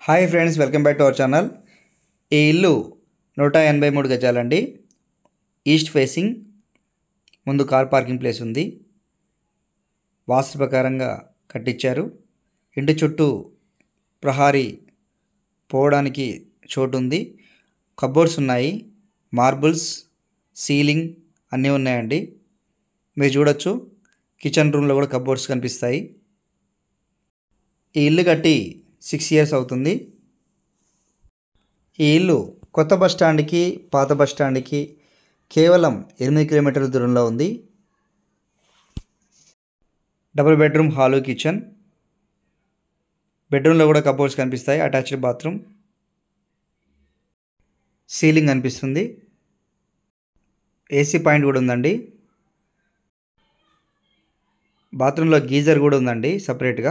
hi friends welcome back to our channel ఈ ఇల్లు నూట ఎనభై మూడు గజాలండి ఈస్ట్ ఫేసింగ్ ముందు కార్ పార్కింగ్ ప్లేస్ ఉంది వాస్తు ప్రకారంగా కట్టించారు ఇంటి చుట్టూ ప్రహారీ పోవడానికి చోటు ఉంది కబోర్డ్స్ ఉన్నాయి మార్బుల్స్ సీలింగ్ అన్నీ ఉన్నాయండి మీరు చూడొచ్చు కిచెన్ రూమ్లో కూడా కబోర్డ్స్ కనిపిస్తాయి ఈ ఇల్లు కట్టి సిక్స్ ఇయర్స్ అవుతుంది ఈ ఇల్లు కొత్త బస్ స్టాండ్కి పాత బస్ స్టాండ్కి కేవలం ఎనిమిది కిలోమీటర్ల దూరంలో ఉంది డబుల్ బెడ్రూమ్ హాలు కిచెన్ బెడ్రూమ్లో కూడా కబోర్డ్స్ కనిపిస్తాయి అటాచ్డ్ బాత్రూమ్ సీలింగ్ కనిపిస్తుంది ఏసీ పాయింట్ కూడా ఉందండి బాత్రూంలో గీజర్ కూడా ఉందండి సపరేట్గా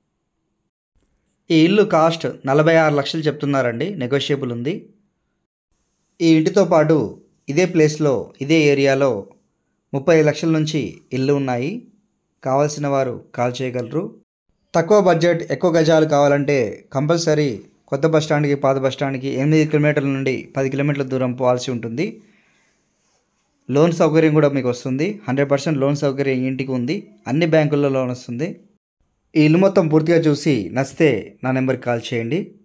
ఈ ఇల్లు కాస్ట్ నలభై ఆరు లక్షలు చెప్తున్నారండి నెగోషియబుల్ ఉంది ఈ ఇంటితో పాటు ఇదే ప్లేస్లో ఇదే ఏరియాలో ముప్పై లక్షల నుంచి ఇల్లు ఉన్నాయి కావాల్సిన వారు కాల్ చేయగలరు తక్కువ బడ్జెట్ ఎక్కువ గజాలు కావాలంటే కంపల్సరీ కొత్త బస్ స్టాండ్కి పాత బస్ స్టాండ్కి ఎనిమిది కిలోమీటర్ల నుండి పది కిలోమీటర్ల దూరం పోవాల్సి ఉంటుంది లోన్ సౌకర్యం కూడా మీకు వస్తుంది హండ్రెడ్ పర్సెంట్ లోన్ సౌకర్యం ఈ ఇంటికి ఉంది అన్ని బ్యాంకుల్లో లోన్ వస్తుంది ఈ ఇల్లు మొత్తం పూర్తిగా చూసి నచ్చితే నా నెంబర్కి కాల్ చేయండి